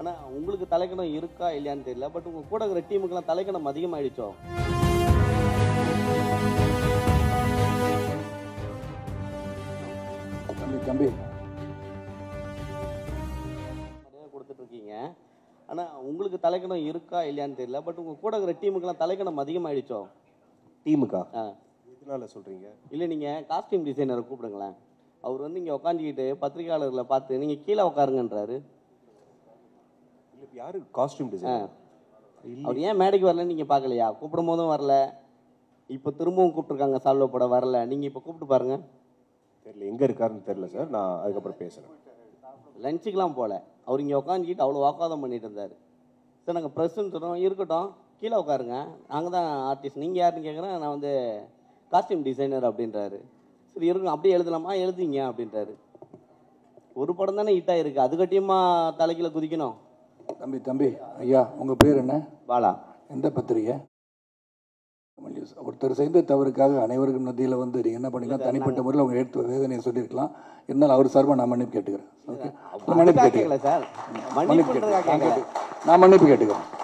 ஆனால் உங்களுக்கு தலைக்கணம் இருக்கா இல்லையான்னு தெரியல பட் உங்கள் கூட இருக்கிற டீமுக்கெல்லாம் தலைக்கணம் அதிகமாயிடுச்சோ தம்பி தம்பி மரியாதை கொடுத்துட்டு இருக்கீங்க ஆனால் உங்களுக்கு தலைக்கணம் இருக்கா இல்லையான்னு தெரியல பட் உங்கள் கூட இருக்கிற டீமுக்கெல்லாம் தலைக்கணம் அதிகமாயிடுச்சோ டீமுக்கா ஆ எதனால சொல்றீங்க இல்லை நீங்கள் காஸ்டியூம் டிசைனரை கூப்பிடுங்களேன் அவர் வந்து இங்கே உட்காந்துக்கிட்டு பத்திரிகையாளர்களை பார்த்து நீங்கள் கீழே உட்காருங்கன்றாரு இல்ல இப்ப யாரு காஸ்டியூம் டிசைன் அவர் ஏன் மேடைக்கு வரலன்னு நீங்கள் பார்க்கலையா கூப்பிடும் போதும் வரல இப்போ திரும்பவும் கூப்பிட்டுருக்காங்க சால்வ போட வரல நீங்கள் இப்போ கூப்பிட்டு பாருங்க தெரியல எங்க இருக்காருன்னு தெரியல சார் நான் அதுக்கப்புறம் பேசுறேன் லஞ்சுக்கெலாம் போகல அவர் இங்கே உட்காந்துக்கிட்டு அவ்வளோ வாக்குவாதம் பண்ணிட்டு இருந்தார் சார் நாங்கள் ப்ரெஸ்ன்னு சொல்கிறோம் இருக்கட்டும் கீழே உட்காருங்க நாங்கள் தான் ஆர்டிஸ்ட் நீங்கள் யாருன்னு கேட்குறேன் நான் வந்து காஸ்டியூம் டிசைனர் அப்படின்றாரு சரி இருக்கும் அப்படியே எழுதலாமா எழுதிங்க அப்படின்றாரு ஒரு படம் தானே ஹிட் ஆயிருக்கு அது கட்டியமா தலைக்கீழ குதிக்கணும் தம்பி தம்பி ஐயா உங்கள் பேர் என்ன பாலா எந்த பத்திரிகை நியூஸ். ஒருத்தர் செய்த தவறுக்காக அனைவருக்கும் மத்தியில் வந்து நீங்கள் என்ன பண்ணிக்கலாம் தனிப்பட்ட முறையில் உங்கள் எடுத்து வேதனையை சொல்லியிருக்கலாம் இருந்தாலும் அவர் சார்பாக நான் மன்னிப்பு கேட்டுக்கிறேன் ஓகே மன்னிப்பு அதுக்காக கேட்டுக்கிறேன் கேட்கல சார் மன்னிப்பு மன்னிப்புன்றதுக்காக கேட்டுக்கிறேன் நான் கேட்கல கேட்டு- நான் மன்னிப்பு கேட்டுக்கிறேன்